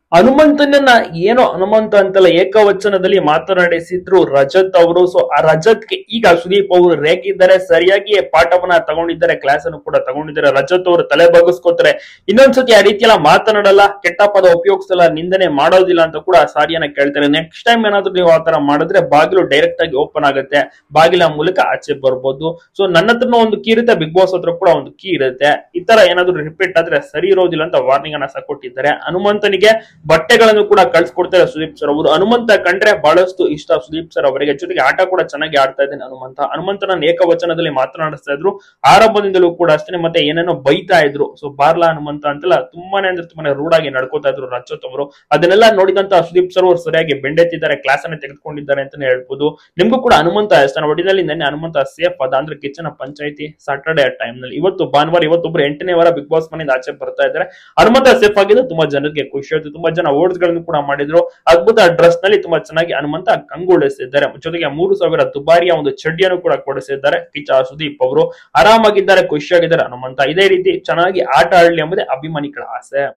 ಹನುಮಂತನನ್ನ ಏನೋ ಹನುಮಂತ ಅಂತಲ್ಲ ಏಕವಚನದಲ್ಲಿ ಮಾತನಾಡಿಸಿದ್ರು ರಜತ್ ಅವರು ಸೊ ಆ ರಜತ್ಗೆ ಈಗ ಸುದೀಪ್ ಅವರು ರೇಗಿದ್ದಾರೆ ಸರಿಯಾಗಿ ಪಾಠವನ್ನ ತಗೊಂಡಿದ್ದಾರೆ ಕ್ಲಾಸ್ ಅನ್ನು ಕೂಡ ತಗೊಂಡಿದ್ದಾರೆ ರಜತ್ ಅವರು ತಲೆ ಬಗ್ಗಿಸ್ಕೋತಾರೆ ಇನ್ನೊಂದ್ಸತಿ ಆ ರೀತಿ ಎಲ್ಲ ಮಾತನಾಡಲ್ಲ ಕೆಟ್ಟ ಪದ ಉಪಯೋಗಿಸಲ್ಲ ನಿಂದನೆ ಮಾಡೋದಿಲ್ಲ ಅಂತ ಕೂಡ ಸಾರಿಯನ್ನ ಕೇಳ್ತಾರೆ ನೆಕ್ಸ್ಟ್ ಟೈಮ್ ಏನಾದ್ರು ನೀವು ಆತರ ಮಾಡಿದ್ರೆ ಬಾಗಿಲು ಡೈರೆಕ್ಟ್ ಆಗಿ ಓಪನ್ ಆಗುತ್ತೆ ಬಾಗಿಲ ಮೂಲಕ ಆಚೆ ಬರ್ಬೋದು ಸೊ ನನ್ನ ಹತ್ರನೂ ಒಂದು ಕೀ ಇರುತ್ತೆ ಬಿಗ್ ಬಾಸ್ ಹತ್ರ ಕೂಡ ಒಂದು ಕೀ ಇರುತ್ತೆ ಈ ತರ ಏನಾದ್ರು ರಿಪೀಟ್ ಆದ್ರೆ ಸರಿ ಇರೋದಿಲ್ಲ ಅಂತ ವಾರ್ನಿಂಗ್ ಅನ್ನ ಸಹ ಕೊಟ್ಟಿದ್ದಾರೆ ಹನುಮಂತನಿಗೆ ಬಟ್ಟೆಗಳನ್ನು ಕೂಡ ಕಳ್ಸಿಕೊಡ್ತಾರೆ ಸುದೀಪ್ ಸರ್ ಅವರು ಹನುಮಂತ ಕಂಡ್ರೆ ಬಹಳಷ್ಟು ಇಷ್ಟ ಸುದೀಪ್ ಸರ್ ಅವರಿಗೆ ಜೊತೆಗೆ ಆಟ ಕೂಡ ಚೆನ್ನಾಗಿ ಆಡ್ತಾ ಇದ್ದಾನೆ ಹನುಮಂತ ಹನುಮಂತನ ಏಕವಚನದಲ್ಲಿ ಮಾತನಾಡಿಸ್ತಾ ಇದ್ರು ಆರಂಭದಿಂದಲೂ ಕೂಡ ಅಷ್ಟೇ ಮತ್ತೆ ಏನೇನೋ ಬೈತಾ ಇದ್ರು ಸೊ ಬಾರ್ಲಾ ಹನುಮಂತ ಅಂತೆಲ್ಲ ತುಂಬಾನೇ ಅಂದ್ರೆ ತುಂಬಾನೇ ರೂಢ್ ಆಗಿ ನಡ್ಕೋತಾ ಇದ್ರು ರಜತ್ ಅವರು ಅದನ್ನೆಲ್ಲ ನೋಡಿದಂತ ಸುದೀಪ್ ಸರ್ ಅವರು ಸರಿಯಾಗಿ ಬೆಂಡೆತ್ತಿದ್ದಾರೆ ಕ್ಲಾಸ್ ಅನ್ನ ತೆಗೆದುಕೊಂಡಿದ್ದಾರೆ ಅಂತಾನೆ ಹೇಳ್ಬೋದು ನಿಮ್ಗೂ ಕೂಡ ಹನುಮಂತ ಸ್ಥಾನ ಒಟ್ಟಿನಲ್ಲಿ ನೆನ್ನೆ ಹನುಮಂತ ಸೇಫ್ ಅದ ಅಂದ್ರೆ ಕಿಚನ ಪಂಚಾಯತಿ ಸಾಟರ್ಡೆ ಟೈಮ್ ನಲ್ಲಿ ಇವತ್ತು ಭಾನುವಾರ ಇವತ್ತೊಬ್ರು ಎಂಟನೇ ವಾರ ಬಿಗ್ ಬಾಸ್ ಮನೆಯಿಂದ ಆಚೆ ಬರ್ತಾ ಇದ್ದಾರೆ ಹನುಮಂತ ಸೇಫ್ ಆಗಿದ್ದು ತುಂಬಾ ಜನರಿಗೆ ಖುಷಿ ಆಯ್ತು ತುಂಬಾ ಜನ ಓಡ್ಸ್ ಗಳನ್ನು ಕೂಡ ಮಾಡಿದ್ರು ಅದ್ಭುತ ಡ್ರೆಸ್ ನಲ್ಲಿ ತುಂಬಾ ಚೆನ್ನಾಗಿ ಹನುಮಂತ ಕಂಗೊಳಿಸಿದ್ದಾರೆ ಜೊತೆಗೆ ಮೂರು ಸಾವಿರ ದುಬಾರಿಯ ಒಂದು ಚಡ್ಡಿಯನ್ನು ಕೂಡ ಕೊಡಿಸಿದ್ದಾರೆ ಕಿಚ್ಚ ಸುದೀಪ್ ಅವರು ಆರಾಮಾಗಿದ್ದಾರೆ ಖುಷಿಯಾಗಿದ್ದಾರೆ ಹನುಮಂತ ಇದೇ ರೀತಿ ಚೆನ್ನಾಗಿ ಆಟ ಆಡ್ಲಿ ಎಂಬುದೇ ಅಭಿಮಾನಿಗಳ ಆಸೆ